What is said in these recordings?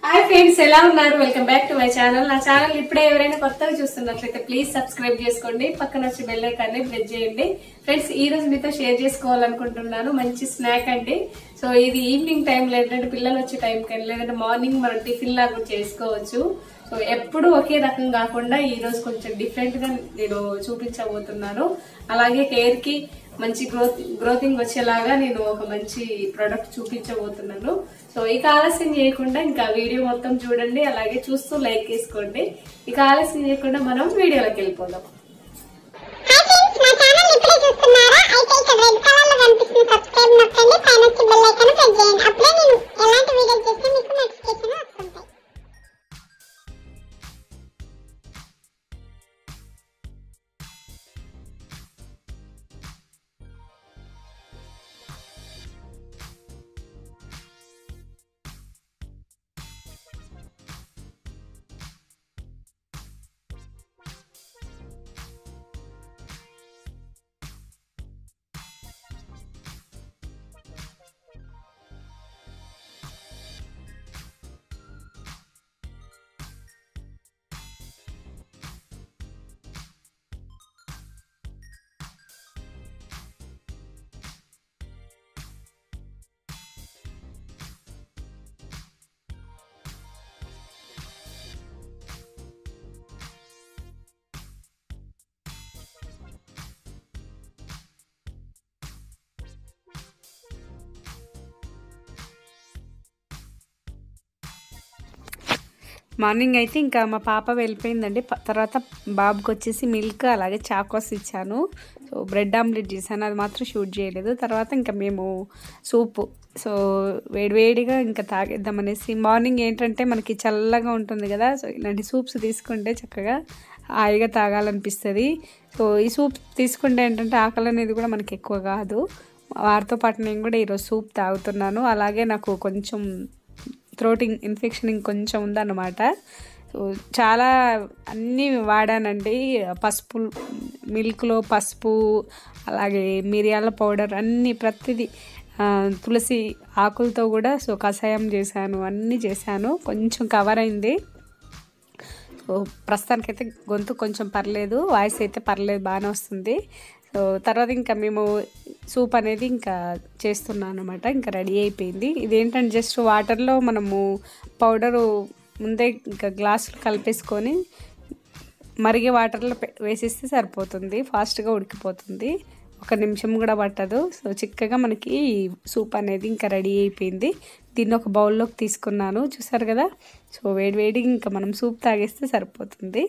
hi friends ఎలా ఉన్నారు welcome back to my channel నా ఛానల్ ఇప్పుడే ఎవరైనా కొత్తగా చూస్తున్నట్లయితే ప్లీజ్ సబ్స్క్రైబ్ చేసుకోండి పక్కన వచ్చి బెల్ ఐకాన్ని ప్రెస్ చేయండి ఫ్రెండ్స్ ఈ రోజు మీతో షేర్ చేసుకోవాలనుకుంటున్నాను మంచి స్నాక్ అండి సో ఇది ఈవినింగ్ టైం లేదంటే పిల్లలు వచ్చే టైం కానీ లేదంటే మార్నింగ్ మనం టిఫిన్ లాగా కూడా చేసుకోవచ్చు సో ఎప్పుడు ఒకే రకం కాకుండా ఈ రోజు కొంచెం డిఫరెంట్ గా నేను చూపించబోతున్నాను అలాగే హెయిర్ కి మంచి గ్రోత్ గ్రోతింగ్ వచ్చేలాగా నేను ఒక మంచి ప్రొడక్ట్ చూపించబోతున్నాను సో ఇక ఆలస్యం చేయకుండా ఇంకా వీడియో మొత్తం చూడండి అలాగే చూస్తూ లైక్ చేసుకోండి ఇక ఆలస్యం చేయకుండా మనం వీడియోలోకి వెళ్ళిపోదాం హాయ్ ఫ్రెండ్స్ నా ఛానల్ ఇప్పుడే చూస్తున్నారా అయితే ఇక్కడ రెడ్ కలర్ లో కనిపిస్తుంది సబ్స్క్రైబ్ నొక్కండి పైన వచ్చి బెల్ ఐకాన్ ప్రెస్ చేయండి అప్పుడే నేను ఎలాంటి వీడియోస్ చేస్తే మీకు నోటిఫికేషన్ వస్తుంటాయి మార్నింగ్ అయితే ఇంకా మా పాప వెళ్ళిపోయిందండి ప- తర్వాత బాబుకి వచ్చేసి మిల్క్ అలాగే చాకోస్ ఇచ్చాను సో బ్రెడ్ ఆమ్లెట్ చేశాను అది మాత్రం షూట్ చేయలేదు తర్వాత ఇంకా మేము సూపు సో వేడివేడిగా ఇంకా తాగేద్దామనేసి మార్నింగ్ ఏంటంటే మనకి చల్లగా ఉంటుంది కదా సో ఇలాంటి సూప్స్ తీసుకుంటే చక్కగా హాయిగా తాగాలనిపిస్తుంది సో ఈ సూప్ తీసుకుంటే ఏంటంటే ఆకలి అనేది కూడా మనకి ఎక్కువ కాదు వారితో పాటు నేను కూడా ఈరోజు సూప్ తాగుతున్నాను అలాగే నాకు కొంచెం థ్రోట్ ఇన్ఫెక్షన్ ఇంకొంచెం ఉందన్నమాట సో చాలా అన్నీ వాడానండి పసుపు మిల్క్లో పసుపు అలాగే మిరియాల పౌడర్ అన్నీ ప్రతిదీ ఆ, తులసి ఆకులతో కూడా సో కషాయం చేశాను అన్నీ చేశాను కొంచెం కవర్ అయింది సో ప్రస్తుతానికైతే గొంతు కొంచెం పర్లేదు వాయిస్ అయితే పర్లేదు బాగానే వస్తుంది సో తర్వాత ఇంకా మేము సూప్ అనేది ఇంకా చేస్తున్నాను అనమాట ఇంకా రెడీ అయిపోయింది ఇదేంటంటే జస్ట్ వాటర్లో మనము పౌడరు ముందే ఇంకా గ్లాసులు కలిపేసుకొని మరిగే వాటర్లో పె- వేసేస్తే సరిపోతుంది ఫాస్ట్గా ఉడికిపోతుంది ఒక నిమిషం కూడా పట్టదు సో చిక్కగా మనకి సూప్ అనేది ఇంకా రెడీ అయిపోయింది దీన్ని ఒక బౌల్లోకి తీసుకున్నాను చూసారు కదా సో వేడి వేడిగా ఇంకా మనం సూప్ తాగేస్తే సరిపోతుంది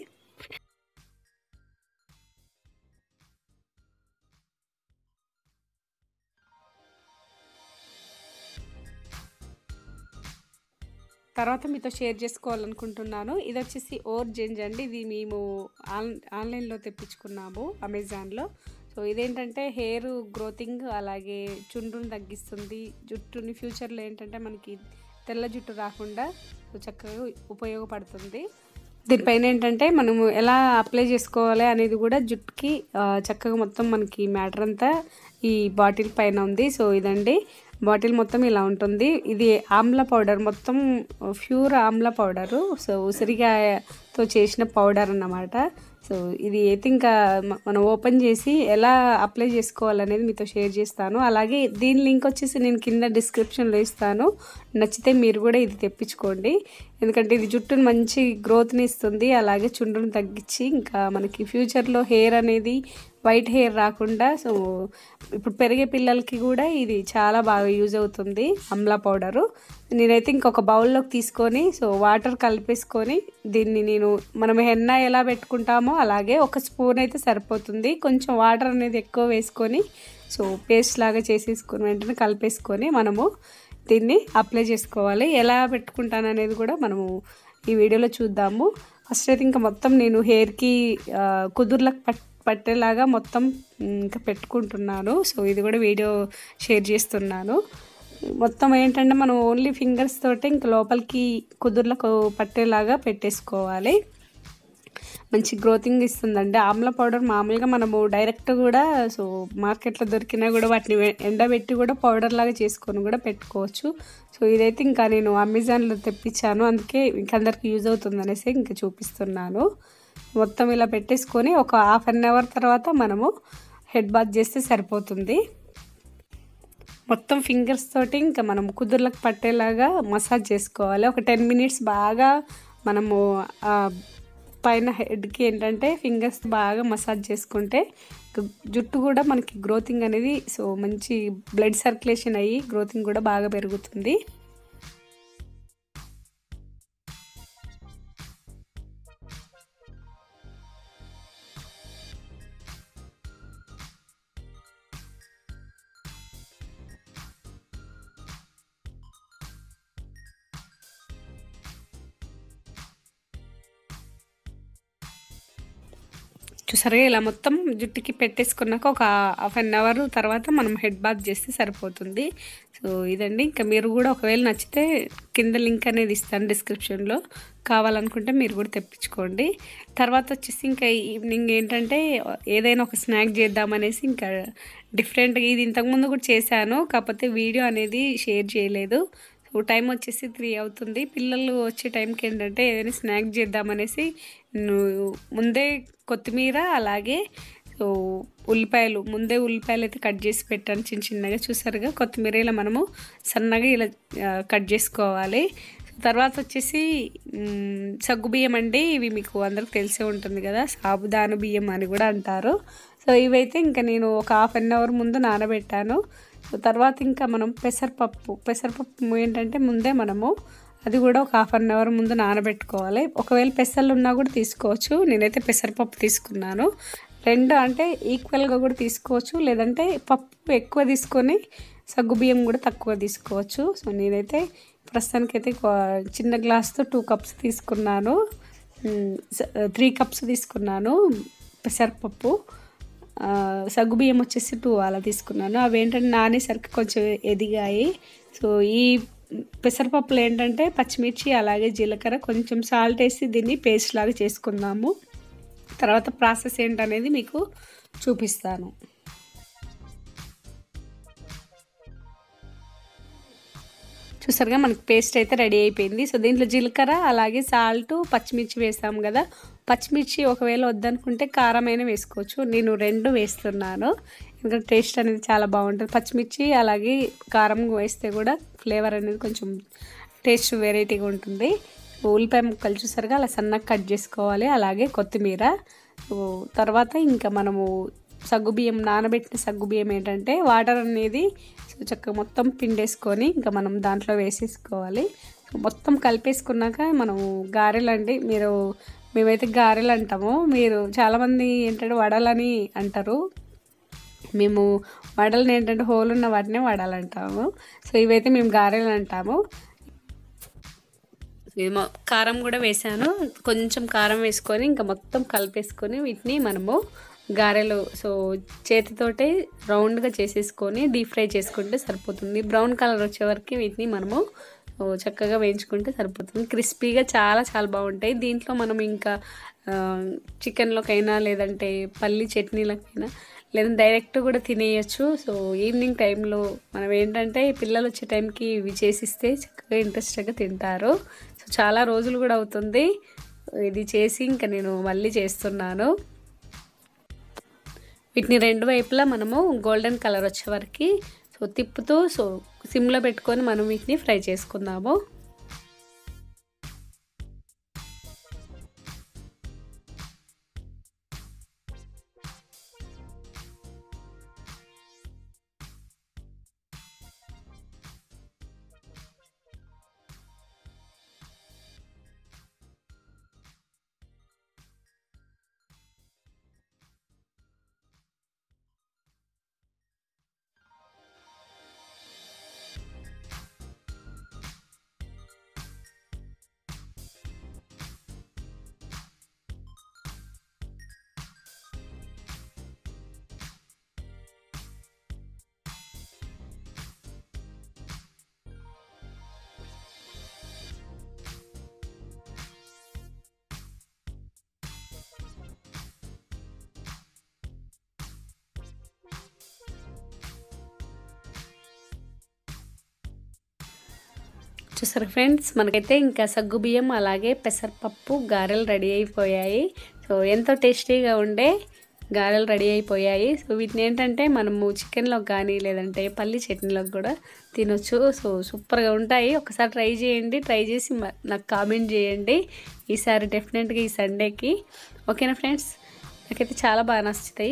తర్వాత మీతో షేర్ చేసుకోవాలనుకుంటున్నాను ఇది వచ్చేసి ఓర్ జెంజ్ అండి ఇది మేము ఆన్ ఆన్లైన్లో తెప్పించుకున్నాము అమెజాన్లో సో ఇదేంటంటే హెయిర్ గ్రోతింగ్ అలాగే చుండ్రుని తగ్గిస్తుంది జుట్టుని ఫ్యూచర్లో ఏంటంటే మనకి తెల్ల జుట్టు రాకుండా సో చక్కగా ఉపయోగపడుతుంది దీనిపైన ఏంటంటే మనము ఎలా అప్లై చేసుకోవాలి అనేది కూడా జుట్టుకి ఆ, చక్కగా మొత్తం మనకి మ్యాటర్ అంతా ఈ బాటిల్ పైన ఉంది సో ఇదండి బాటిల్ మొత్తం ఇలా ఉంటుంది ఇది ఆమ్ల పౌడర్ మొత్తం ప్యూర్ ఆమ్ల పౌడరు సో ఉసిరికాయతో చేసిన పౌడర్ అన్నమాట సో ఇది అయితే ఇంకా మ- మనం ఓపెన్ చేసి ఎలా అప్లై చేసుకోవాలనేది మీతో షేర్ చేస్తాను అలాగే దీని లింక్ వచ్చేసి నేను కింద డిస్క్రిప్షన్లో ఇస్తాను నచ్చితే మీరు కూడా ఇది తెప్పించుకోండి ఎందుకంటే ఇది జుట్టుని మంచి గ్రోత్ని ఇస్తుంది అలాగే చుండ్రుని తగ్గించి ఇంకా మనకి ఫ్యూచర్లో హెయిర్ అనేది వైట్ హెయిర్ రాకుండా సో ఇప్పుడు పెరిగే పిల్లలకి కూడా ఇది చాలా బాగా యూజ్ అవుతుంది అమ్లా పౌడరు నేనైతే ఇంకొక బౌల్లోకి తీసుకొని సో వాటర్ కలిపేసుకొని దీన్ని నేను మనం హెన్న ఎలా పెట్టుకుంటామో అలాగే ఒక స్పూన్ అయితే సరిపోతుంది కొంచెం వాటర్ అనేది ఎక్కువ వేసుకొని సో పేస్ట్ లాగా చేసేసుకొని వెంటనే కలిపేసుకొని మనము దీన్ని అప్లై చేసుకోవాలి ఎలా పెట్టుకుంటాను అనేది కూడా మనము ఈ వీడియోలో చూద్దాము ఫస్ట్ అయితే ఇంకా మొత్తం నేను హెయిర్కి కుదుర్లకు పట్ పట్టేలాగా మొత్తం ఉమ్, ఇంకా పెట్టుకుంటున్నాను సో ఇది కూడా వీడియో షేర్ చేస్తున్నాను మొత్తం ఏంటంటే మనం ఓన్లీ ఫింగర్స్ తోటే ఇంక లోపలికి కుదుర్లకు పట్టేలాగా పెట్టేసుకోవాలి మంచి గ్రోతింగ్ ఇస్తుందండి ఆమ్ల పౌడర్ మామూలుగా మనము డైరెక్ట్ కూడా సో మార్కెట్లో దొరికినా కూడా వాటిని వె- ఎండబెట్టి కూడా పౌడర్ లాగా చేసుకొని కూడా పెట్టుకోవచ్చు సో ఇదైతే ఇంకా నేను అమెజాన్లో తెప్పించాను అందుకే ఇంక అందరికి యూజ్ అవుతుంది అనేసి ఇంకా చూపిస్తున్నాను మొత్తం ఇలా పెట్టేసుకొని ఒక హాఫ్ అన్ అవర్ తర్వాత మనము హెడ్ బాత్ చేస్తే సరిపోతుంది మొత్తం ఫింగర్స్ తోటి ఇంకా మనం కుదుర్లకు పట్టేలాగా మసాజ్ చేసుకోవాలి ఒక టెన్ మినిట్స్ బాగా మనము ఆ పైన హెడ్కి ఏంటంటే ఫింగర్స్ బాగా మసాజ్ చేసుకుంటే ఇంకా జుట్టు కూడా మనకి గ్రోతింగ్ అనేది సో మంచి బ్లడ్ సర్క్యులేషన్ అయ్యి గ్రోతింగ్ కూడా బాగా పెరుగుతుంది చూసారుగా ఇలా మొత్తం జుట్టుకి పెట్టేసుకున్నాక ఒక హాఫ్ అన్ అవర్ తర్వాత మనం హెడ్ బాత్ చేస్తే సరిపోతుంది సో ఇదండి ఇంకా మీరు కూడా ఒకవేళ నచ్చితే కింద లింక్ అనేది ఇస్తాను డిస్క్రిప్షన్లో కావాలనుకుంటే మీరు కూడా తెప్పించుకోండి తర్వాత వచ్చేసి ఇంకా ఈవినింగ్ ఏంటంటే ఏదైనా ఒక స్నాక్ చేద్దామనేసి ఇంకా డిఫరెంట్గా ఇది ఇంతకుముందు కూడా చేశాను కాకపోతే వీడియో అనేది షేర్ చేయలేదు సో టైం వచ్చేసి త్రీ అవుతుంది పిల్లలు వచ్చే టైంకి ఏంటంటే ఏదైనా స్నాక్ చేద్దామనేసి నేను ముందే కొత్తిమీర అలాగే సో ఉల్లిపాయలు ముందే ఉల్లిపాయలు అయితే కట్ చేసి పెట్టాను చిన్న చిన్నగా చూసారుగా కొత్తిమీర ఇలా మనము సన్నగా ఇలా ఆ, కట్ చేసుకోవాలి తర్వాత వచ్చేసి మ్, సగ్గు బియ్యం అండి ఇవి మీకు అందరికి తెలిసే ఉంటుంది కదా సాబుదాన బియ్యం అని కూడా అంటారు సో ఇవైతే ఇంకా నేను ఒక హాఫ్ అన్ అవర్ ముందు నానబెట్టాను సో తర్వాత ఇంకా మనం పెసరపప్పు పెసరపప్పు ఏంటంటే ముందే మనము అది కూడా ఒక హాఫ్ అన్ అవర్ ముందు నానబెట్టుకోవాలి ఒకవేళ పెసలు ఉన్నా కూడా తీసుకోవచ్చు నేనైతే పెసరపప్పు తీసుకున్నాను రెండు అంటే ఈక్వల్గా కూడా తీసుకోవచ్చు లేదంటే పప్పు ఎక్కువ తీసుకొని సగ్గు బియ్యం కూడా తక్కువ తీసుకోవచ్చు సో నేనైతే ప్రస్తుతానికైతే ఒక చిన్న గ్లాస్తో టూ కప్స్ తీసుకున్నాను త్రీ కప్స్ తీసుకున్నాను పెసరపప్పు ఆ, సగ్గుబియ్యం వచ్చేసి టూ అలా తీసుకున్నాను అవి ఏంటంటే నానేసరికి కొంచెం ఎదిగాయి సో ఈ పెసరపప్పులు ఏంటంటే పచ్చిమిర్చి అలాగే జీలకర్ర కొంచెం సాల్ట్ వేసి దీన్ని పేస్ట్ లాగా చేసుకుందాము తర్వాత ప్రాసెస్ ఏంటనేది మీకు చూపిస్తాను చూసారుగా మనకి పేస్ట్ అయితే రెడీ అయిపోయింది సో దీంట్లో జీలకర్ర అలాగే సాల్ట్ పచ్చిమిర్చి వేసాం కదా పచ్చిమిర్చి ఒకవేళ వద్దనుకుంటే కారమైన వేసుకోవచ్చు నేను రెండు వేస్తున్నాను ఎందుకంటే టేస్ట్ అనేది చాలా బాగుంటుంది పచ్చిమిర్చి అలాగే కారం వేస్తే కూడా ఫ్లేవర్ అనేది కొంచెం టేస్ట్ వెరైటీగా ఉంటుంది ఉల్లిపాయ ముక్కలు చూసారుగా అలా సన్నగా కట్ చేసుకోవాలి అలాగే కొత్తిమీర సో తర్వాత ఇంకా మనము సగ్గుబియ్యం నానబెట్టిన సగ్గుబియ్యం ఏంటంటే వాటర్ అనేది సో చక్కగా మొత్తం పిండేసుకొని ఇంకా మనం దాంట్లో వేసేసుకోవాలి సో మొత్తం కలిపేసుకున్నాక మనము గారెలు అండి మీరు మేమైతే గారెలు అంటాము మీరు చాలామంది ఏంటంటే వడలని అంటారు మేము వడలని ఏంటంటే హోల్ ఉన్న వాటినే వడలు అంటాము సో ఇవైతే మేము గారెలు అంటాము ఏమో కారం కూడా వేసాను కొంచెం కారం వేసుకొని ఇంకా మొత్తం కలిపేసుకొని వీటిని మనము గారెలు సో చేతితోటే రౌండ్గా చేసేసుకొని డీప్ ఫ్రై చేసుకుంటే సరిపోతుంది బ్రౌన్ కలర్ వచ్చే వరకు వీటిని మనము ఓ, చక్కగా వేయించుకుంటే సరిపోతుంది క్రిస్పీగా చాలా చాలా బాగుంటాయి దీంట్లో మనం ఇంకా ఆ, చికెన్లోకైనా లేదంటే పల్లి చట్నీలకైనా లేదా డైరెక్ట్ కూడా తినేయచ్చు సో ఈవినింగ్ టైంలో మనం ఏంటంటే పిల్లలు వచ్చే టైంకి ఇవి చేసిస్తే చక్కగా ఇంట్రెస్ట్గా తింటారు సో చాలా రోజులు కూడా అవుతుంది ఇది చేసి ఇంకా నేను మళ్ళీ చేస్తున్నాను వీటిని రెండు వైపులా మనము గోల్డెన్ కలర్ వచ్చే వరకు సో తిప్పుతూ సో సిమ్లో పెట్టుకొని మనం వీటిని ఫ్రై చేసుకుందాము చూసారు ఫ్రెండ్స్ మనకైతే ఇంకా సగ్గు బియ్యం అలాగే పెసరపప్పు గారెలు రెడీ అయిపోయాయి సో ఎంతో టేస్టీగా ఉండే గారెలు రెడీ అయిపోయాయి సో వీటిని ఏంటంటే మనము చికెన్లోకి కానీ లేదంటే పల్లి చట్నీలోకి కూడా తినొచ్చు సో సూపర్గా ఉంటాయి ఒకసారి ట్రై చేయండి ట్రై చేసి మ- నాకు కామెంట్ చేయండి ఈసారి డెఫినెట్గా ఈ సండేకి ఓకేనా ఫ్రెండ్స్ నాకైతే చాలా బాగా నచ్చుతాయి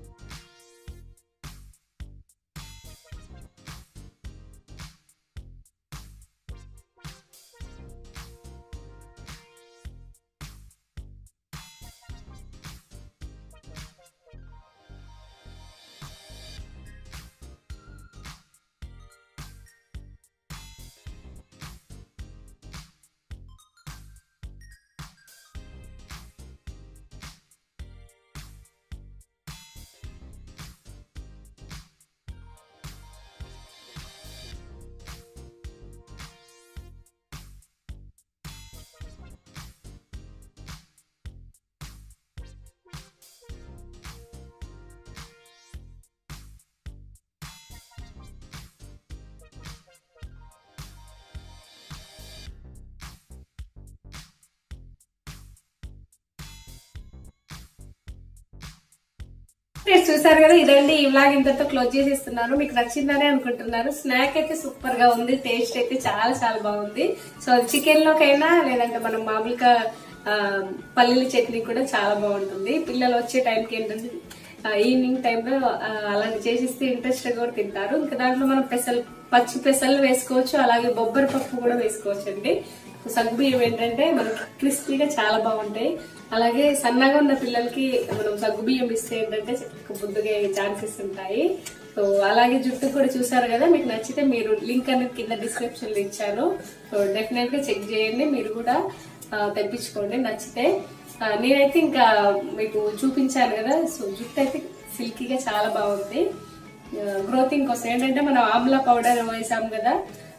ఫ్రెండ్స్ చూసారు కదా ఇదండి ఈ వ్లాగ్ ఇంతతో క్లోజ్ చేసేస్తున్నాను మీకు నచ్చిందని అనుకుంటున్నాను స్నాక్ అయితే సూపర్ గా ఉంది టేస్ట్ అయితే చాలా చాలా బాగుంది సో చికెన్ లోకైనా లేదంటే మనం మామూలుగా ఆ, పల్లీల చట్నీ కూడా చాలా బాగుంటుంది పిల్లలు వచ్చే టైంకి ఏంటంటే ఆ, ఈవినింగ్ టైంలో ఆ, అలాంటి చేసిస్తే ఇంట్రెస్ట్ గా కూడా తింటారు ఇంకా దాంట్లో మనం పెసలు పచ్చి పెసలు వేసుకోవచ్చు అలాగే బొబ్బరి పప్పు కూడా వేసుకోవచ్చు అండి సగ్గు బియ్యం ఏంటంటే మనకి క్రిస్పీగా చాలా బాగుంటాయి అలాగే సన్నగా ఉన్న పిల్లలకి మనం సగ్గు బియ్యం ఇస్తే ఏంటంటే చక్కగా బుద్దుగా ఛాన్సెస్ ఉంటాయి సో అలాగే జుట్టు కూడా చూసారు కదా మీకు నచ్చితే మీరు లింక్ అనేది కింద డిస్క్రిప్షన్ లో ఇచ్చాను సో డెఫినెట్ గా చెక్ చేయండి మీరు కూడా ఆ, తెప్పించుకోండి నచ్చితే ఆ, నేనైతే ఇంకా మీకు చూపించాను కదా సో జుట్టు అయితే సిల్కీగా చాలా బాగుంది గ్రోతింగ్ కోసం ఏంటంటే మనం ఆమ్లా పౌడర్ వేసాం కదా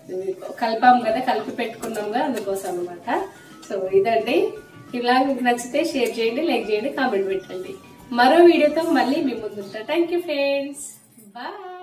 కలిపాం కదా కలిపి పెట్టుకున్నాం కదా అందుకోసం అనమాట సో ఇదండి ఇలా మీకు నచ్చితే షేర్ చేయండి లైక్ చేయండి కామెంట్ పెట్టండి మరో వీడియోతో మళ్ళీ మీ ముందుంటా థ్యాంక్ యూ ఫ్రెండ్స్ బాయ్